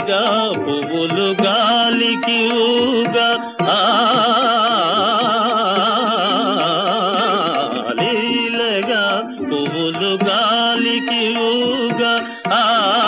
లీలగా పువ్వులు గాలికి ఊగా ఆ లీలగా పువ్వులు గాలికి ఊగా ఆ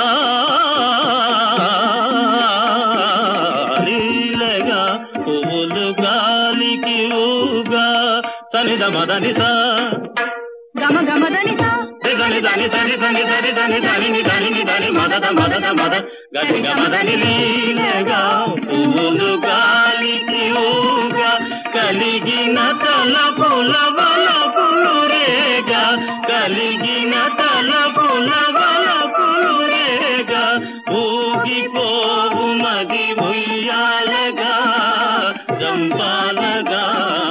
లీలగా పువ్వులు గాలికి ఊగా సనిద మదనిస గమ గమ దనిత దని దని దని దని దని దని దని ని దని ని దని మదద మదద మద గని గమదని లీలగా పువ్వులు గాలికి ఊగా కలిగిన తలపుల వలపులు రేగా కలిగిన తలపుల వలపులు రేగా ఊగిపోవు మది ఉయ్యాలగా జంపాలగా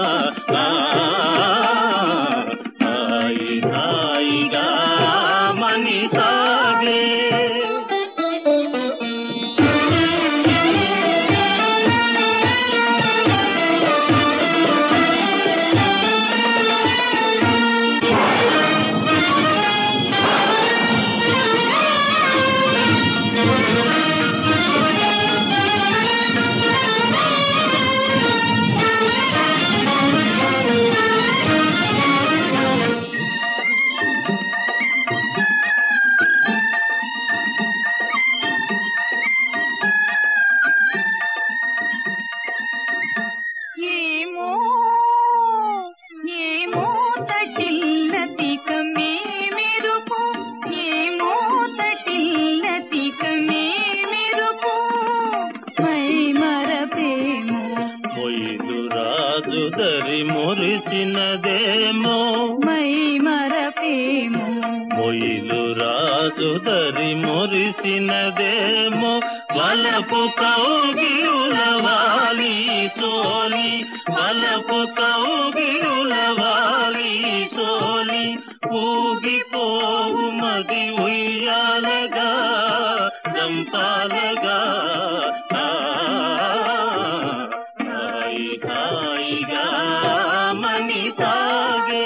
హాయి హాయిగా మని సాగే ఏమో ఏమో తటిల్లతిక మే మెరుపు ఏమో తటిల్లతిక మే మెరుపు మై మరపేమో మొయిలు రాజు దరి మురిసినదేమో మై మరపేమో మొయిలు రాజు దరి మురిసినదేమో వలపు కౌగిలులవాలి సోలి వలపు కౌగిలులవాలి సోలి ఊగిపోవు మది ఉయ్యాలగా చంపాలగా హాయి హాయిగా మని సాగే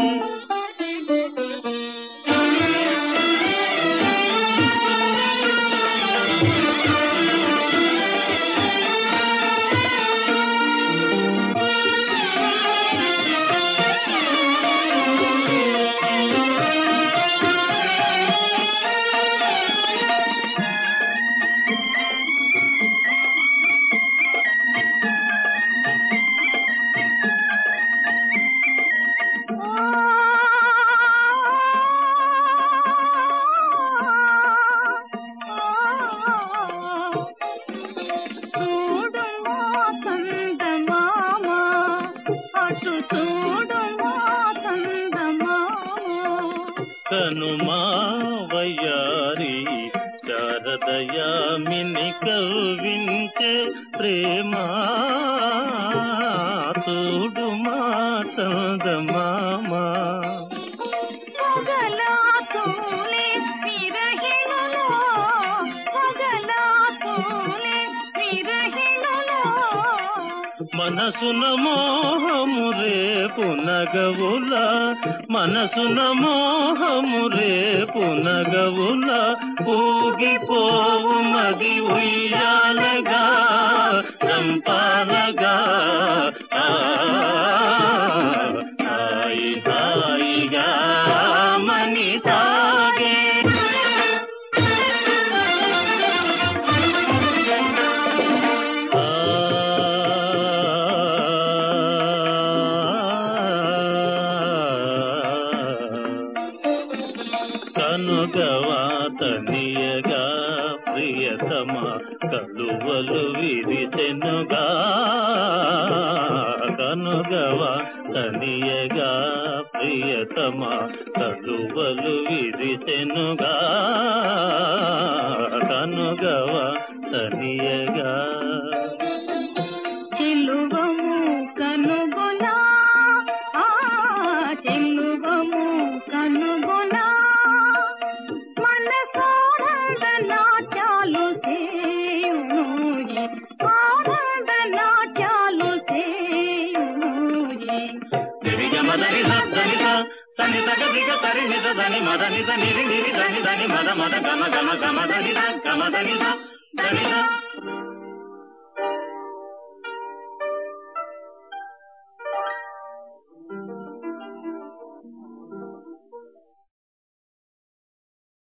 చూడు మా చందమామ అటు చూడు మా చందమామ కనుమా వయ్యారి శారదయామిని కవించే ప్రేమా చూడు మా చందమామా పగలా తోలే విరహిణులో పగలా తోలే విరహిణులో మనసున మోహము రేపు నగవుల మనసున మోహము రేపు నగవుల ఊగిపోవు మది ఉయ్యాలగా చంపాలగా ఆ, హాయి హాయిగా మని సాగే కనుగవా తనియగా ప్రియతమ కలువలు విరిసెనుగా కనుగవా తనియగా ప్రియతమ కలువలు విరిసెనుగా కనుగవా తనియగా చెలువము కనుగొనా ఆ చెలువము కనుగొనా మనసానంద నాట్యాలు సేయునోయి ఆనంద నాట్యాలు సేయునోయి దివిగమదని సద్దనిస సని తగదిగ సరి నిద దని మద నిద నిరి నిరి దని దని మద మద గమ గమ గమ దని గమ దని దనిద